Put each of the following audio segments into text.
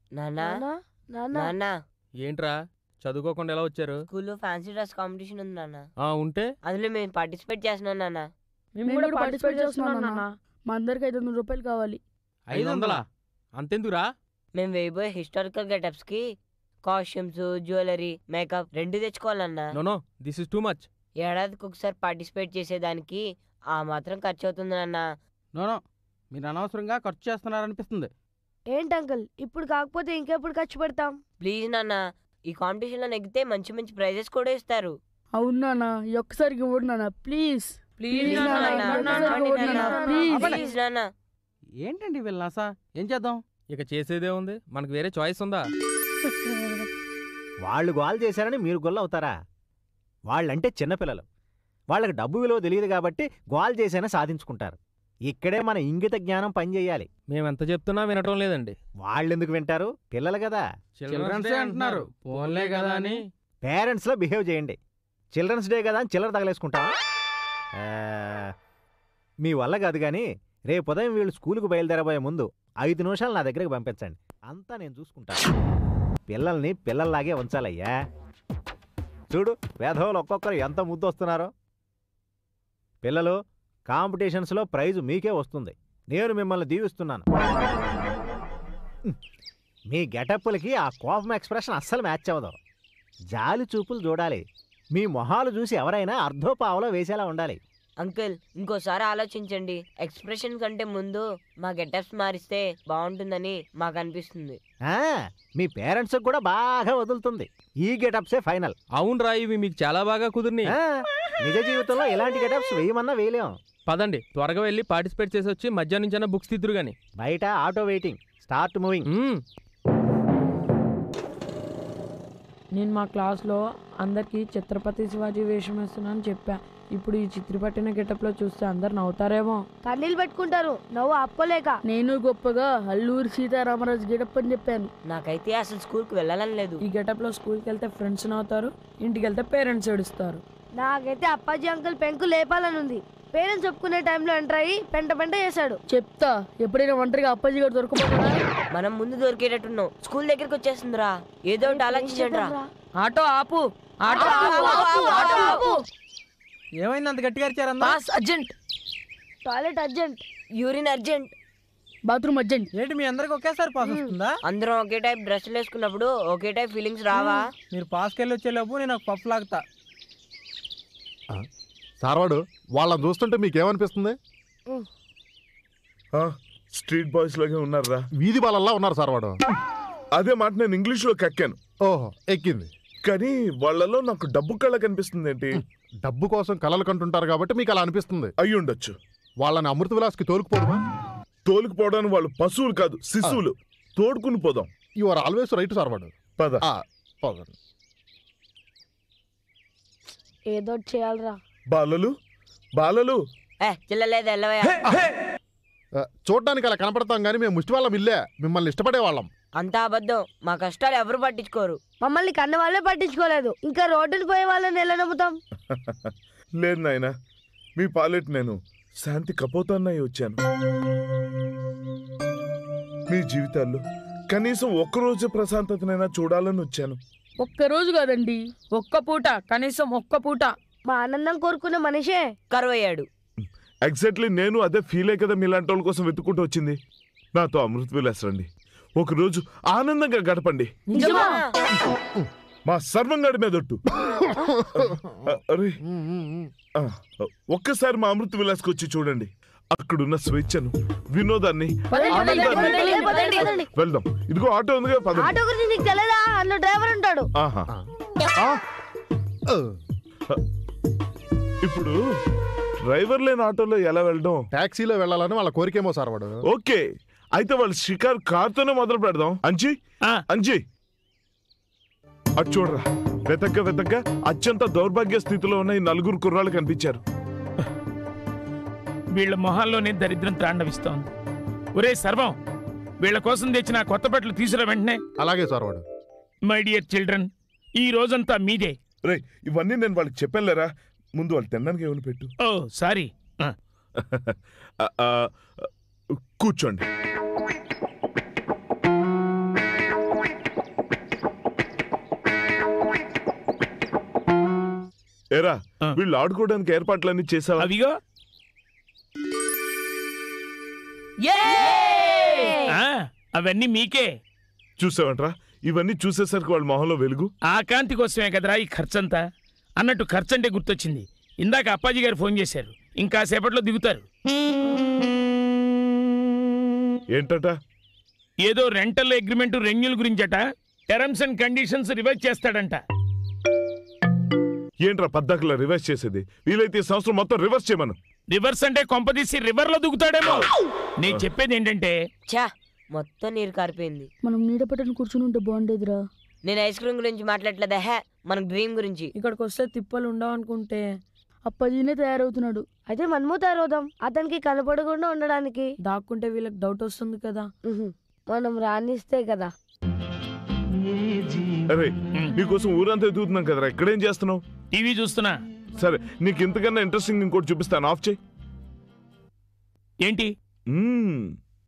నానా నానా నానా నానా ఏంట్రా చదువుకోకుండా ఎలా వచ్చారు స్కూల్లో ఫ్యాన్సీ డ్రెస్ కాంపిటీషన్ ఉంది నాన్న ఆ ఉంటే అందులో మేము పార్టిసిపేట్ చేస్తున్నాం నాన్న మేము కూడా పార్టిసిపేట్ చేస్తున్నాం నాన్న మా అందరికి ఐదు వందల రూపాయలు కావాలి ఐదు వందలా అంతెందుకురా మేము వేయబోయే హిస్టారికల్ గెటప్స్ కి కాస్ట్యూమ్స్ జ్యువెలరీ మేకప్ రెండు తెచ్చుకోవాలన్నా no no this is too much ఏడాదికి ఒకసారి పార్టిసిపేట్ చేసేదానికి ఆ మాత్రం ఖర్చు అవుతుంది నాన్న నోనో మీరు అనవసరంగా ఖర్చు చేస్తున్నారనిపిస్తుంది ఏంటి అంకుల్ ఇప్పుడు కాకపోతే ఇంకెప్పుడు ఖర్చు పెడతాం ప్లీజ్ నాన్న ఈ కాంపిటీషన్ లో నెగ్గితే మంచి మంచి ప్రైజెస్ కూడా ఇస్తారు అవును నాన్న ఈ ఒక్కసారికి ఇవ్వడు నాన్న ప్లీజ్ ప్లీజ్ Please నాన్న, నాన్న, నాన్న, నాన్న, ఇవ్వండి నాన్న, నాన్న. please. ప్లీజ్ నాన్న ఏంటండి వీళ్ళ నాసా ఏం చేద్దాం ఇక చేసేదే ఉంది మనకు వేరే చాయిస్ ఉందా వాళ్ళు గోల్ చేశారని మీరు గొల్ల అవుతారా వాళ్ళంటే చిన్నపిల్లలు వాళ్ళకి డబ్బు విలువ తెలియదు కాబట్టి గోల్ చేసైనా సాధించుకుంటారు ఇక్కడే మన ఇంగిత జ్ఞానం పనిచేయాలి మేము ఎంత చెప్తున్నా వినటం లేదండి వాళ్ళెందుకు వింటారు పిల్లలు కదా చిల్డ్రన్స్ అంటున్నారు ఫోన్లే కదా అని పేరెంట్స్లో బిహేవ్ చేయండి చిల్డ్రన్స్ డే కదా అని చిల్లర తగలేసుకుంటావా ఆ, మీ వల్ల కాదు కానీ రేపు ఉదయం వీళ్ళు స్కూలుకు బయలుదేరబోయే ముందు ఐదు నిమిషాలు నా దగ్గరికి పంపించండి అంతా నేను చూసుకుంటాను పిల్లల్ని పిల్లల్లాగే ఉంచాలయ్యా చూడు వేధవులు ఒక్కొక్కరు ఎంత ముద్దు వస్తున్నారో పిల్లలు కాంపిటీషన్స్లో ప్రైజు మీకే వస్తుంది నేను మిమ్మల్ని దీవిస్తున్నాను మీ గెటప్పులకి ఆ కోపం ఎక్స్ప్రెషన్ అస్సలు మ్యాచ్ అవ్వదు జాలి చూపులు చూడాలి మీ మొహాలు చూసి ఎవరైనా అర్ధోపావలో వేసేలా ఉండాలి అంకుల్ ఇంకోసారి ఆలోచించండి ఎక్స్ప్రెషన్ కంటే ముందు మా గెటప్స్ మారిస్తే బాగుంటుందని మాకు అనిపిస్తుంది ఆ, మీ పేరెంట్స్కి కూడా బాగా వదులుతుంది ఈ గెటప్సే ఫైనల్ అవునరా ఇవి మీకు చాలా బాగా కుదిరిని ఆ, నిజ జీవితంలో ఇలాంటి గెటప్స్ వేయమన్నా వేయలేం పదండి త్వరగా వెళ్ళి పార్టిసిపేట్ చేసి వచ్చి మధ్యాహ్నం నుంచి బుక్స్ తిద్దురు గాని బయట ఆటో వెయిటింగ్ స్టార్ట్ మూవింగ్ మ్మ్. నేను మా క్లాస్లో అందరికీ ఛత్రపతి శివాజీ వేషం వేస్తున్నాను చెప్పా ఇప్పుడు ఈ చిత్రపట్టిన గెటప్లో చూస్తే అందరు నవ్వుతారేమో కన్నీళ్ళు పెట్టుకుంటారు నవ్వు ఆపుకోలేక నేను గొప్పగా అల్లూరి సీతారామరాజు గెటప్ అని చెప్పాను నాకైతే అసలు స్కూల్కి వెళ్ళాలని లేదు ఈ గెటప్లో స్కూల్కి వెళ్తే ఫ్రెండ్స్ నవ్వుతారు ఇంటికి వెళ్తే పేరెంట్స్ ఏడుస్తారు నాకైతే అప్పాజీ అంకుల్ పెంకు లేపాలని ఉంది పేరెంట్స్ చెప్పుకునే టైంలో ఎంటర్ అయ్యి పెంట పెంట చేశాడు చెప్తా ఎప్పుడైనా ఒంటరిగా అప్పాజీ గారు దొరకపోతాడా మనం ముందు దొరికేటట్టున్నాం స్కూల్ దగ్గరికి వచ్చేస్తుందిరా ఏదో ఒకటి ఆలోచించండి రా ఆటో ఆపు ఆటో ఆపు, ఆపు, ఆపు, ఆపు. ఏమైంది అంత గట్టిగా అరిచారన్నా boss urgent toilet urgent urine urgent bathroom urgent ఏంటి మీ అందరికి ఒకేసారి పాస్ వస్తుందా అందరం ఒకే టైప్ డ్రెస్సులు వేసుకున్నప్పుడు ఒకే టైప్ ఫీలింగ్స్ రావా మీరు పాస్కి వెళ్ళి వచ్చేలోపు నేను ఒక పఫ్ లాగుతా సార్వాడు వాళ్ళని చూస్తుంటే మీకేమనిపిస్తుంది ఆ, స్ట్రీట్ బాయ్స్ లాగే ఉన్నారా వీధి బాలల్లా ఉన్నారు సార్వాడు అదే మాట నేను ఇంగ్లీష్ లో కక్కాను ఓహో ఎక్కింది కానీ వాళ్ళలో నాకు డబ్బు కళ్ళ కనిపిస్తుంది ఏంటి డబ్బు కోసం కలలు కంటుంటారు కాబట్టి మీకు అలా అనిపిస్తుంది అయి ఉండొచ్చు వాళ్ళని అమృత విలాస్కి తోలుకుపోవడమా తోలుకుపోవడానికి వాళ్ళు పశువులు కాదు శిశువులు తోడుకుని పోదాం యు ఆర్ ఆల్వేస్ రైట్ సార్వాడు పద ఆ, పదండి. ఏదో ఒకటి చేయాలిరా బాలలు బాలలు ఏ చిల్లలేదు వెళ్ళవయ్యా ఆ, చూడ్డానికి అలా కనపడతాం కానీ మేము ముష్టి వాళ్ళం ఇల్లే మిమ్మల్ని ఇష్టపడే వాళ్ళం అంతా అబద్ధం మా కష్టాలు ఎవరు పట్టించుకోరు మమ్మల్ని కన్న వాళ్ళే పట్టించుకోలేదు ఇంకా రోడ్డుని పోయే వాళ్ళని ఎలా నమ్ముతాం లేదు నాయన మీ పాలెట్ నేను శాంతి కపోతాన్నయ్య వచ్చాను మీ జీవితాల్లో కనీసం ఒక్కరోజు ప్రశాంతతనైనా చూడాలని వచ్చాను ఒక్క రోజు కాదండి ఒక్క పూట కనీసం ఒక్క పూట మా ఆనందం కోరుకున్న మనిషే కరువు అయ్యాడు ఎగ్జాక్ట్లీ నేను అదే ఫీలే కదా మీలాంటి వాళ్ళ కోసం వెతుక్కుంటూ వచ్చింది నాతో అమృత విలాస్ రండి ఒకరోజు ఆనందంగా గడపండి నిజమా మా సర్వంగాడి మీద ఒట్టు అరే ఉమ్, ఉమ్, ఉమ్. ఆ, ఒక్కసారి మా అమృత విలాస్కి వచ్చి చూడండి అక్కడున్న స్వేచ్ఛను వినోదాన్ని పదండి, పదండి, ఆనందాన్ని పదండి, పదండి, పదండి. వెళ్దాం ఇదిగో ఆటో ఉందిగా పద ఆటో గురించి నీకు తెలియదా అందులో డ్రైవర్ ఉంటాడు ఆహా ఆ, ఆ, ఇప్పుడు డ్రైవర్ లేని ఆటోలో ఎలా వెళ్ళడం టాక్సీలో వెళ్ళాలని వాళ్ళ కోరికేమో సార్వాడు ఓకే అయితే వాళ్ళు షికార్ కార్తోనే మొదలు పెడదాం అంజీ అంజీ అటు చూడరా వెతక్క వెతక్క అత్యంత దౌర్భాగ్య స్థితిలో ఉన్న ఈ నలుగురు కుర్రాళ్ళు కనిపించారు వీళ్ళ మొహాల్లోనే దరిద్రం తాండవిస్తోంది ఒరే సర్వం వీళ్ళ కోసం తెచ్చిన ఆ కొత్త బట్టలు తీసుకురా వెంటనే అలాగే సార్వాడు మై డియర్ చిల్డ్రన్ ఈ రోజంతా మీదే రే ఇవన్నీ నేను వాళ్ళకి చెప్పానులేరా ముందు వాళ్ళు తినడానికి ఏమైనా పెట్టు ఓ సారీ ఆ, ఆ, కూర్చోండి ఏరా ఆ. వీళ్ళు ఆడుకోవడానికి ఏర్పాట్లన్నీ చేసావా అవిగో ఆ, అవన్నీ మీకే చూసావంట్రా ఇవన్నీ చూసేసరికి వాళ్ళ మొహంలో వెలుగు ఆ కాంతి కోసమే కదరా ఈ ఖర్చంతా అన్నట్టు ఖర్చు అంటే గుర్తొచ్చింది ఇందాక అప్పాజీ గారు ఫోన్ చేశారు ఇంకా సేపట్లో దిగుతారు ఏంటట ఏదో రెంటల్ అగ్రిమెంట్ రెన్యూల్ గురించట టర్మ్స్ అండ్ కండిషన్స్ రివైజ్ చేస్తాడంట ఏంట్రా పద్దాకలా రివర్స్ చేసేది వీలైతే ఈ సంవత్సరం మొత్తం రివర్స్ చేయమను రివర్స్ అంటే కొంపదీసి రివర్ లో దిగుతాడేమో నేను చెప్పేది ఏంటంటే చా మొత్తం నీరు కారిపోయింది మనం నీడ పట్టుని కూర్చుని ఉంటే బాగుండేదిరా నేను ఐస్ క్రీమ్ గురించి మాట్లాడలేదా హే మన డ్రీమ్ గురించి ఇక్కడికి వస్తే తిప్పలు ఉండవు అనుకుంటే అప్పాజీనే తయారవుతున్నాడు అయితే మనము తయారవుదాం అతనికి కనపడకుండా ఉండడానికి దాక్కుంటే వీళ్ళకి డౌట్ వస్తుంది కదా ఉహు. మనం రాణిస్తే కదా అరే నీకోసం ఊరంతా ఎదుగుతున్నాం కదరా ఇక్కడేం చేస్తున్నావు టీవీ చూస్తున్నా సరే నీకు ఇంతకన్నా ఇంట్రెస్టింగ్ ఇంకోటి చూపిస్తాను ఆఫ్ చేయి ఏంటి మ్మ్.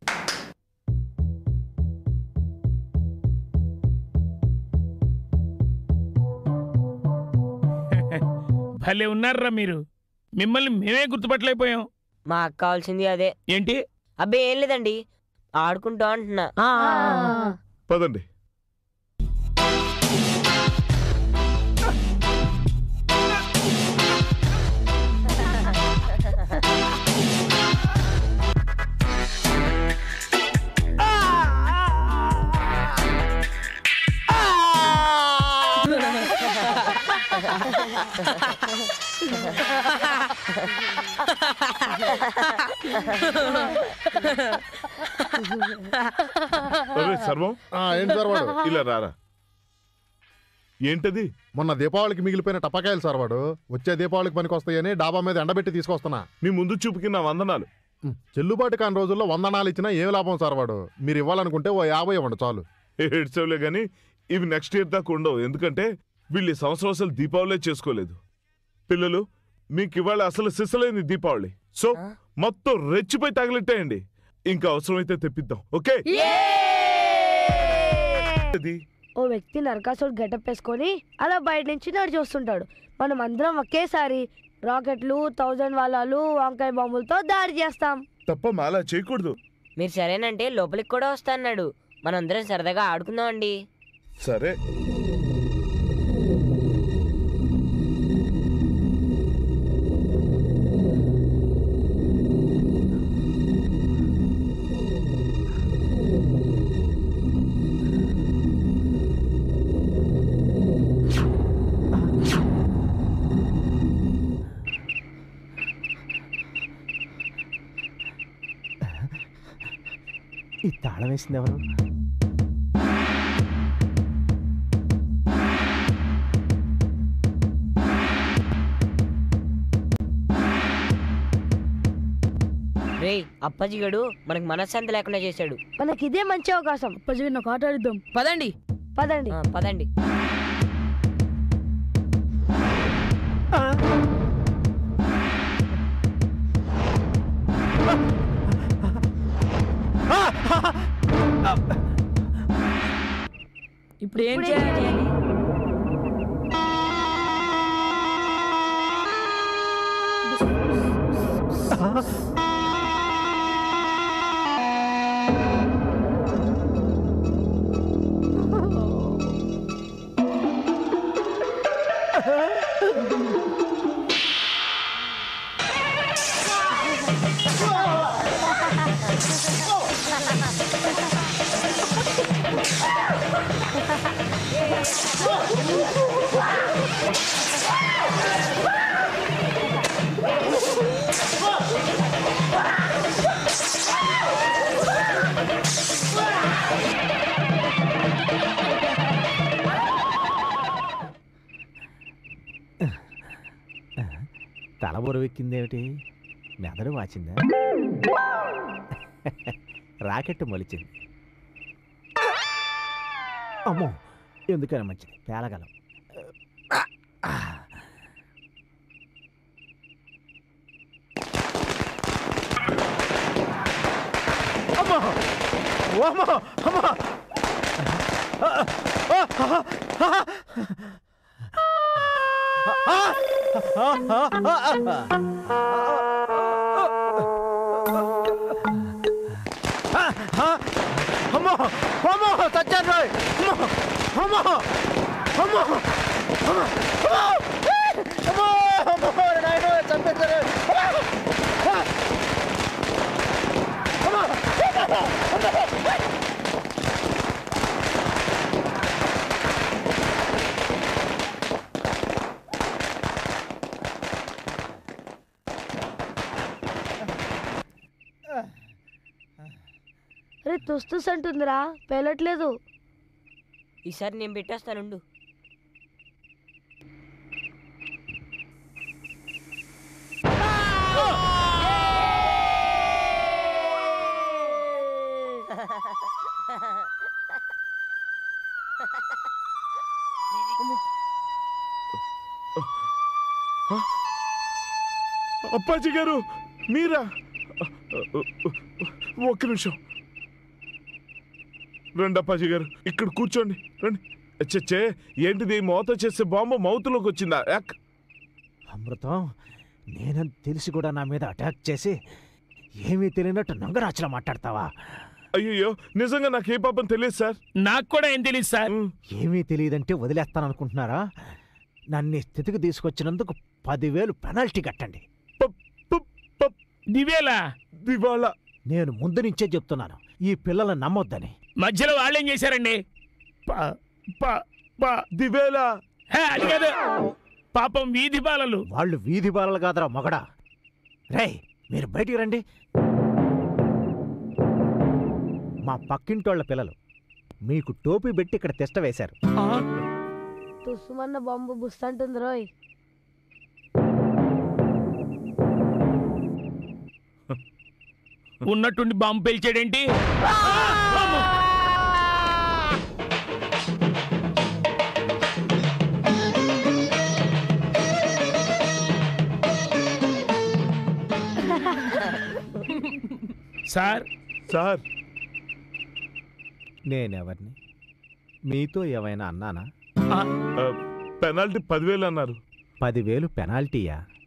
భలే ఉన్నారా మీరు మిమ్మల్ని మేమే గుర్తుపట్టలేకపోయాం మాకు కావాల్సింది అదే ఏంటి అబ్బే ఏం లేదండి ఆడుకుంటా అంటున్నా ఆ, పదండి అరే సర్వం ఆ, ఏంటి సార్ వాడు ఇలా రారా ఏంటది మొన్న దీపావళికి మిగిలిపోయిన టపాకాయలు సార్ వాడు వచ్చే దీపావళికి పనికి వస్తాయని డాబా మీద ఎండబెట్టి తీసుకొస్తున్నా మీ ముందు చూపుకి నా వందనాలు ఉమ్, చెల్లుబాటు కాని రోజుల్లో వందనాలు ఇచ్చినా ఏం లాభం సార్ వాడు మీరు ఇవ్వాలనుకుంటే ఓ యాభై ఇవ్వండి చాలు ఏడ్చవులే కానీ ఇవి నెక్స్ట్ ఇయర్ దాకా ఉండవు ఎందుకంటే వీళ్ళు ఈ సంవత్సరం అసలు దీపావళి చేసుకోలేదు పిల్లలు మీకు ఇవాళ అసలు సిసలేని దీపావళి సో ఆ? మొత్తం రెచ్చిపోయి తగిలిట్టేయండి ఇంకా అవసరమైతే తెప్పిద్దాం ఓకే అది ఓ వ్యక్తి నరకాసుడు గెటప్ వేసుకొని అలా బయట నుంచి నడిచి వస్తుంటాడు మనం అందరం ఒకేసారి రాకెట్లు థౌజండ్ వాళ్ళాలు వంకాయ బాంబులతో దాడి చేస్తాం తప్ప అలా చేయకూడదు మీరు సరేనంటే లోపలికి కూడా వస్తా అన్నాడు మనందరం సరదాగా ఆడుకుందాం అండి సరే ఈ తాళం వేసింది ఎవరు రే అప్పాజిగడు మనకు మనశ్శాంతి లేకుండా చేశాడు మనకి ఇదే మంచి అవకాశం అప్పాజీ నాకు ఆట ఆడిద్దాం పదండి పదండి ఆ, పదండి ఇప్పుడు ఏం ఇప్పుడు ఏం చేయాలి చేయాలి? తల బొరవెక్కిందేమిటి మెదడు వాచిందా రాకెట్ మొలిచింది అమ్మో ఎందుకైనా మంచిది పేలగలం అమ్మో ఓమ్మో అమ్మో ఆ! ఆ! ఆ! ఆ! అమ్మో అమ్మో చచ్చాను రోయ్ అమ్మో అమ్మో అమ్మో అమ్మో అమ్మో అమ్మో నాయనో చంపేశారు అరే తుస్తుస్ అంటుందిరా పేలట్లేదు ఈసారి నేను పెట్టేస్తానుండు అప్పాజీ గారు మీరా ఒక్క నిమిషం రండి అప్పాజీ గారు ఇక్కడ కూర్చోండి రండి చచ్చే ఏంటిది మోత చేసే బాంబు మౌత్లోకి వచ్చిందా యాక్. అమృతం నేనని తెలిసి కూడా నా మీద అటాక్ చేసి ఏమీ తెలియనట్టు నంగరాచులా మాట్లాడతావా అయ్యయ్యో నిజంగా నాకు ఏ పాపం తెలియదు సార్ నాకు కూడా ఏం తెలియదు సార్ ఉమ్, ఏమీ తెలియదంటే వదిలేస్తాననుకుంటున్నారా నన్ను ఈ స్థితికి తీసుకొచ్చినందుకు పదివేలు పెనాల్టీ కట్టండి పప్, పప్, పప్, దివేలా దివాళా నేను ముందు నుంచే చెప్తున్నాను ఈ పిల్లలను నమ్మొద్దని మధ్యలో వాళ్ళేం చేశారండి ప- ప- ప- దివేలా హే, అది కాదు పాపం వీధి బాలలు వాళ్ళు వీధి బాలలు కాదరా మొగడా రేయ్ మీరు బయటికి రండి మా పక్కింటోళ్ళ పిల్లలు మీకు టోపీ పెట్టి ఇక్కడ తిష్ట వేశారు తుస్సుమన్న బాంబు బుస్తంటుంది రోయ్ ఉన్నట్టుండి బాంబు పేల్చాడేంటి సార్ సార్ నేనెవరిని మీతో ఏమైనా అన్నానా పెనాల్టీ పదివేలు అన్నారు పదివేలు పెనాల్టీయా